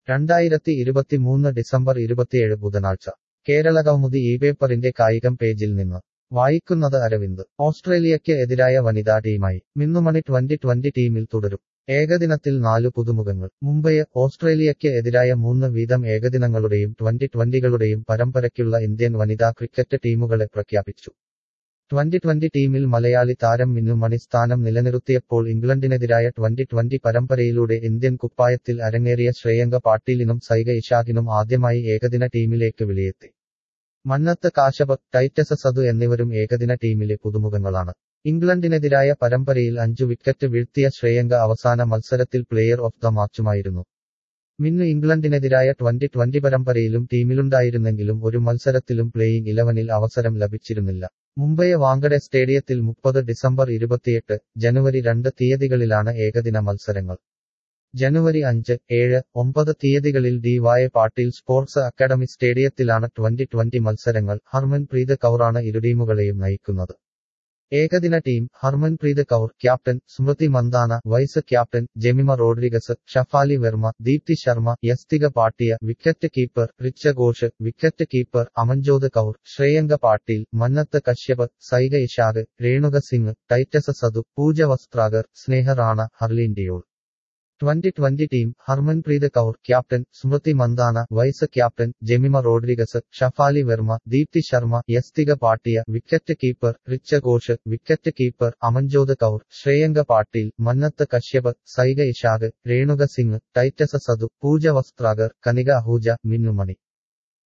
രണ്ടായിരത്തി ഇരുപത്തിമൂന്ന് ഡിസംബർ ഇരുപത്തിയേഴ് ബുധനാഴ്ച കേരളകൗമുദി ഈ പേപ്പറിന്റെ കായികം പേജിൽ നിന്ന് വായിക്കുന്നത് അരവിന്ദ് ഓസ്ട്രേലിയയ്ക്ക് എതിരായ വനിതാ ടീമായി മിന്നുമണി ട്വന്റി ട്വന്റി ടീമിൽ തുടരും ഏകദിനത്തിൽ നാലു പുതുമുഖങ്ങൾ മുംബൈ ഓസ്ട്രേലിയയ്ക്ക് എതിരായ മൂന്ന് വീതം ഏകദിനങ്ങളുടെയും ട്വന്റി ട്വന്റികളുടെയും പരമ്പരയ്ക്കുള്ള ഇന്ത്യൻ വനിതാ ക്രിക്കറ്റ് ടീമുകളെ പ്രഖ്യാപിച്ചു ട്വന്റി ട്വന്റി ടീമിൽ മലയാളി താരം മിന്നുമണി സ്ഥാനം നിലനിർത്തിയപ്പോൾ ഇംഗ്ലണ്ടിനെതിരായ ട്വന്റി ട്വന്റി പരമ്പരയിലൂടെ ഇന്ത്യൻ കുപ്പായത്തിൽ അരങ്ങേറിയ ശ്രേയങ്ക പാട്ടീലിനും സൈഗ ഇഷാഖിനും ആദ്യമായി ഏകദിന ടീമിലേക്ക് വിളിയെത്തി മന്നത്ത് കാശപ് ടൈറ്റസ സദു എന്നിവരും ഏകദിന ടീമിലെ പുതുമുഖങ്ങളാണ് ഇംഗ്ലണ്ടിനെതിരായ പരമ്പരയിൽ അഞ്ചു വിക്കറ്റ് വീഴ്ത്തിയ ശ്രേയങ്ക അവസാന മത്സരത്തിൽ പ്ലെയർ ഓഫ് ദ മാച്ചുമായിരുന്നു മിന്നു ഇംഗ്ലണ്ടിനെതിരായ ട്വന്റി ട്വന്റി പരമ്പരയിലും ടീമിലുണ്ടായിരുന്നെങ്കിലും ഒരു മത്സരത്തിലും പ്ലേയിങ് ഇലവനിൽ അവസരം ലഭിച്ചിരുന്നില്ല മുംബൈ വാങ്കഡെ സ്റ്റേഡിയത്തിൽ മുപ്പത് ഡിസംബർ ഇരുപത്തിയെട്ട് ജനുവരി രണ്ട് തീയതികളിലാണ് ഏകദിന മത്സരങ്ങൾ ജനുവരി അഞ്ച് ഏഴ് ഒമ്പത് തീയതികളിൽ D Y Patil sports academy സ്റ്റേഡിയത്തിലാണ് ട്വന്റി ട്വന്റി മത്സരങ്ങൾ ഹർമൻപ്രീത് കൗറാണ് ഇരു ടീമുകളെയും നയിക്കുന്നത് ഏകദിന team Harmanpreet Kaur captain Smriti Mandhana vice captain Jemimah Rodrigues Shafali Verma Deepti Sharma Yastika Bhatia wicket keeper Richa Ghosh wicket keeper Amanjot Kaur Shreyanka Patil Mannat Kashyap Saika Ishaque Renuka Singh Titas Sadhu Pooja Vastrakar Sneh Rana Harleen Deol twenty twenty team Harmanpreet Kaur captain Smriti Mandhana vice captain Jemimah Rodrigues Shafali Verma Deepti Sharma Yastika Bhatia wicket keeper Richa Ghosh wicket keeper Amanjot Kaur Shreyanka Patil Mannat Kashyap Saika Ishaque Renuka Singh Titas Sadhu Pooja Vastrakar Kanika Ahuja മിന്നുമണി